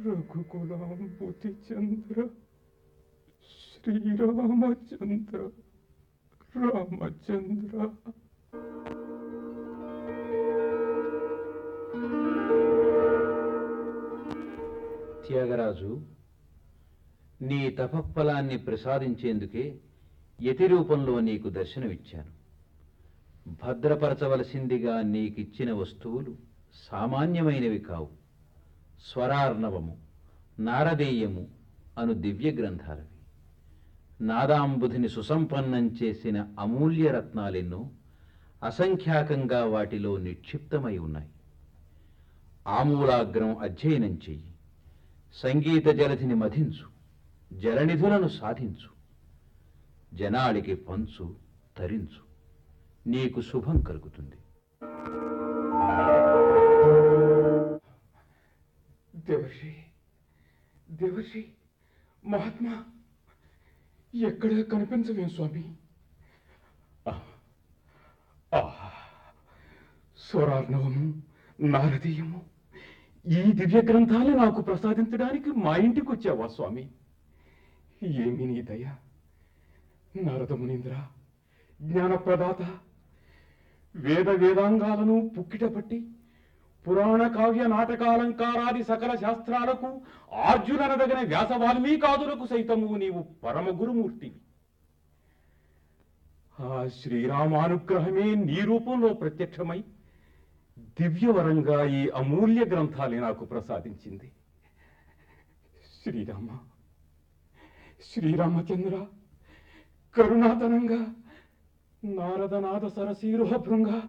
రఘుకులాంబుతి చంద్ర శ్రీరామచంద్ర రామచంద్ర త్యాగరాజు నీ తపఫలాన్ని ప్రసాదించేందుకే యతి రూపంలో నీకు దర్శనమిచ్చాను భద్రపరచవలసిందిగా నీకిచ్చిన వస్తువులు సామాన్యమైనవి కావు స్వరార్ణవము నారదీయము అను దివ్య గ్రంథాలవి నాదాంబుధిని సుసంపన్నం చేసిన అమూల్య రత్నాలెన్నో అసంఖ్యాకంగా వాటిలో నిక్షిప్తమై ఉన్నాయి ఆమూలాగ్రం అధ్యయనం చెయ్యి సంగీత జలధిని మధించు జలనిధులను సాధించు జనాళికి పంచు తరించు నీకు శుభం కలుగుతుంది దేవర్షి దేవర్షి మహాత్మా ఎక్కడ కనిపించవేం స్వామి ఆ, ఆ, స్వరార్ణవము నారదీయము ఈ దివ్య గ్రంథాలు నాకు ప్రసాదించడానికి మా ఇంటికి వచ్చావా స్వామి ఏమి నీ దయ నారద మునీంద్ర జ్ఞానప్రదాత వేద వేదాంగాలను పుక్కిట పట్టి పురాణ కావ్య నాటకాలంకారాది సకల శాస్త్రాలకు ఆర్జుననదగిన వ్యాస వాల్మీకాదులకు సైతము నీవు పరమ గురుమూర్తివి ఆ శ్రీరామానుగ్రహమే నీ రూపంలో ప్రత్యక్షమై దివ్యవరంగా ఈ అమూల్య గ్రంథాలే నాకు ప్రసాదించింది శ్రీరామ శ్రీరామచంద్ర కరుణాతనంగా నారదనాథ సరసీరుహ భృంగ